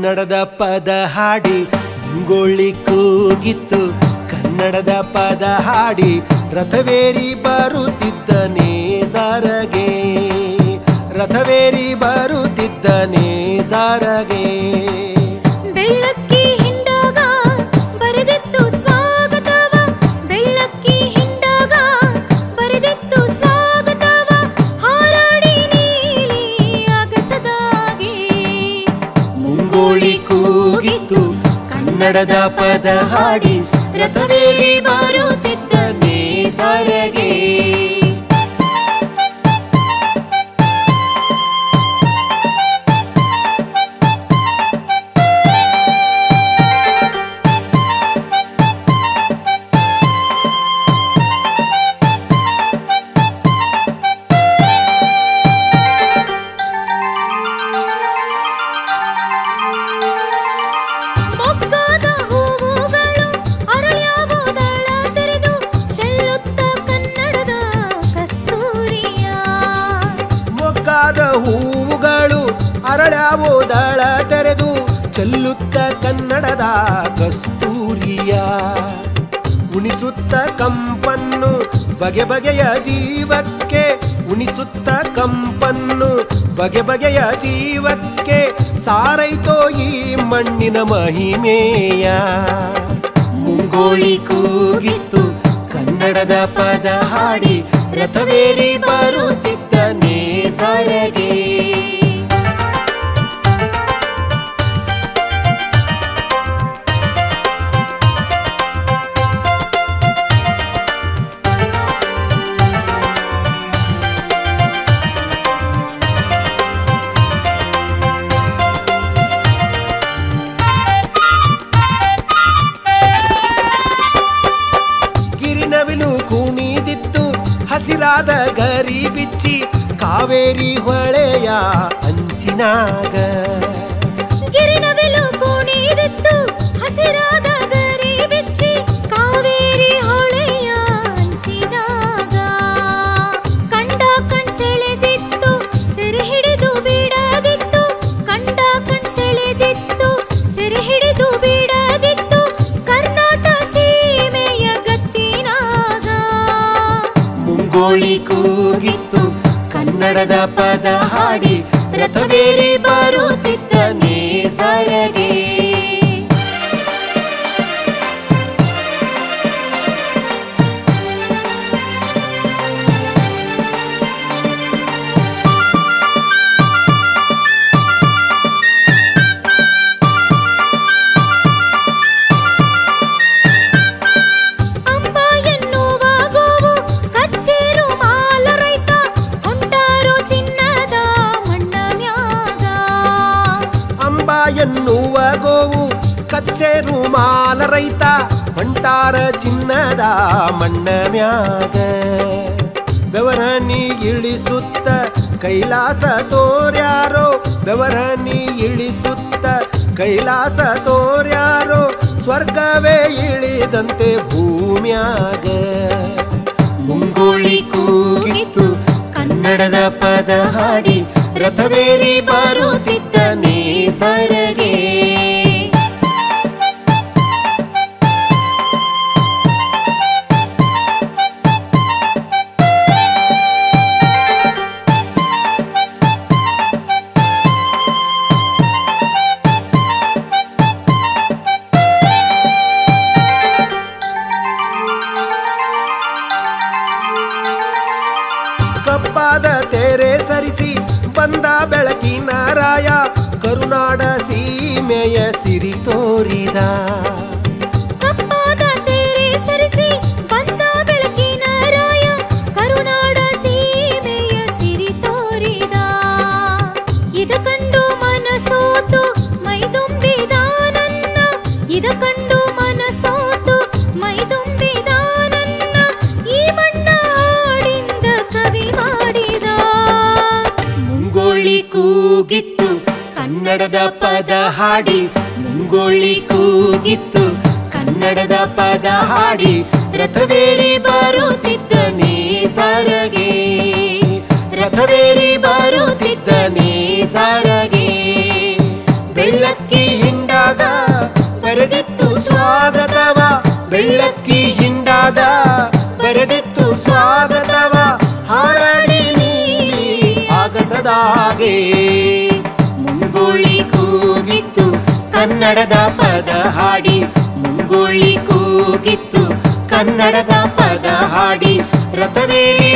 ಕನ್ನಡದ ಪದ ಹಾಡಿ ಮುಂಗೋಳಿ ಕೂಗಿತ್ತು ಕನ್ನಡದ ಪದ ಹಾಡಿ ರಥವೇರಿ ಬರುತ್ತಿದ್ದನೇ ಸಾರಗೆ ರಥವೇರಿ ಬರುತ್ತಿದ್ದನೇ ಸಾರಗೆ ಬೆಳ್ಳಕ್ಕಿ ಹಿಂಡಾಗ ಬರೆದಿತ್ತು ಸ್ವಾಗತವ ಬೆಳ್ಳಕ್ಕಿ ಹಿಂಡಾಗ ಬರೆದಿತ್ತು ಸ್ವಾಗತವ ಹಾರಾಡಿ ನೀಲಿ ಅಗಸದಾಗಿ ಮುಂಗೋಳಿ ಕೂಗಿತ್ತು ಕನ್ನಡದ ಪದ ಹಾಡಿ ರಥವೇರಿ ಬರುತ್ತಿದ್ದನೇ ಸಾರಗೆ ಮೊಗ್ಗಾದ ಹೂವುಗಳು ಅರಳ್ಯಾವುದಳ ತೆರೆದು ಚೆಲ್ಲುತ್ತ ಕನ್ನಡದ ಕಸ್ತೂರಿಯ ಮೊಗ್ಗಾದ ಹೂವುಗಳು ಅರಳ್ಯಾವುದಳ ತೆರೆದು ಚೆಲ್ಲುತ್ತ ಕನ್ನಡದ ಕಸ್ತೂರಿಯ ಉಣಿಸುತ್ತ ಕಂಪನ್ನು ಬಗೆ ಬಗೆಯ ಜೀವಕ್ಕೆ ಉಣಿಸುತ್ತ ಕಂಪನ್ನು ಬಗೆ ಬಗೆಯ ಜೀವಕ್ಕೆ ಸಾರೈತೋ ಈ ಮಣ್ಣಿನ ಮಹಿಮೆಯ ಮುಂಗೋಳಿ ಕೂಗಿತ್ತು ಕನ್ನಡದ ಪದ ಹಾಡಿ ರಥವೇರಿ ಬರುತ್ತಿದ್ದನೇ ಸಾರಗೆ ಗಿರಿನವಿಲು ಕುಣಿದಿತ್ತು ಹಸಿರಾದ ಗರಿ ಬಿಚ್ಚಿ ಕಾವೇರಿ ಹೊಳೆಯ ಅಂಚಿನಾಗ ಗಿರಿನವಿಲು ಕುಣಿದಿತ್ತು ಹಸಿರಾದ ಗರಿ ಬಿಚ್ಚಿ ಕಾವೇರಿ ಹೊಳೆಯ ಅಂಚಿನಾಗ ಕಂಡ ಕಣ್ ಸೆಳೆದಿತ್ತು ಸೆರೆ ಹಿಡಿದು ಬಿಡದಿತ್ತು ಕಂಡ ಕಣ್ ಸೆಳೆದಿತ್ತು ಸೆರೆ ಹಿಡಿದು ಬಿಡದಿತ್ತು ಕರ್ನಾಟ ಸೀಮೆಯ ಗತ್ತಿನಾಗ ಮುಂಗೋಳಿ ಕೂಗಿತ್ತು ಕನ್ನಡದ ಪದ ಹಾಡಿ ರಥವೇರಿ ಬರುತ್ತಿದ್ದನೇ ಸಾರಗೆ ಅಂಬ ಎನ್ನುವ ಗೋವು ಕಚ್ಚೇರು ಮಾಲ ರೈತ ಹೊಂಟಾರೋ ಚಿನ್ನದ ಮಣ್ಣ ಮ್ಯಾಗ ಅಂಬ ಎನ್ನುವ ಗೋವು ಕಚ್ಚೆ ರುಮಾಲ ರೈತ ಹೊಂಟಾರ ಚಿನ್ನದ ಮಣ್ಣ ಮ್ಯಾಗ ಬೆವರನಿ ಇಳಿಸುತ್ತ ಕೈಲಾಸ ತೋರ್ಯಾರೋ ಬೆವರನಿ ಇಳಿಸುತ್ತ ಕೈಲಾಸ ತೋರ್ಯಾರೋ ಸ್ವರ್ಗವೇ ಇಳಿದಂತೆ ಭೂಮ್ಯಾಗ ಮುಂಗೋಳಿ ಕೂಗಿತ್ತು ಕನ್ನಡದ ಪದ ಹಾಡಿ ರಥವೇರಿ ಬರುತ್ತಿದ್ದನೇ ಸರಗೆ ಕಪ್ಪಾದ ತೆರೆ ಸರಿಸಿ ಬಂದ ಬೆಳಕಿನ ರಾಯ ಕರುನಾಡ ಸೀಮೆಯ ಸಿರಿ ತೋರಿದ ಕಪ್ಪಾದ ತೇರೆ ಸರಿಸಿ ಬಂದ ಬೆಳಕಿನ ರಾಯ ಕರುನಾಡ ಸೀಮೆಯ ಸಿರಿ ತೋರಿದ ಇದ ಕಂಡು ಮನಸೋತು ಮೈದುಂಬಿದ ನನ್ನ ಇದ ಕಂಡು ಮನಸೋತು ಮೈದುಂಬಿದ ನನ್ನ ಈ ಮಣ್ಣ ಹಾಡಿಂದ ಕವಿ ಮಾಡಿದ ಮುಂಗೋಳಿ ಕೂಗಿತ್ತು ಕನ್ನಡದ ಪದ ಹಾಡಿ ಮುಂಗೋಳಿ ಕೂಗಿತ್ತು ಕನ್ನಡದ ಪದ ಹಾಡಿ ರಥವೇರಿ ಬರುತ್ತಿದ್ದನೇ ಸಾರಗೆ ರಥವೇರಿ ಬರುತ್ತಿದ್ದನೇ ಸಾರಗೆ ಬೆಳ್ಳಕ್ಕಿ ಹಾಗೆ ಮುಂಗೋಳಿ ಕೂಗಿತ್ತು ಕನ್ನಡದ ಪದ ಹಾಡಿ ಮುಂಗೋಳಿ ಕೂಗಿತ್ತು ಕನ್ನಡದ ಪದ ಹಾಡಿ ರಥವೇರಿ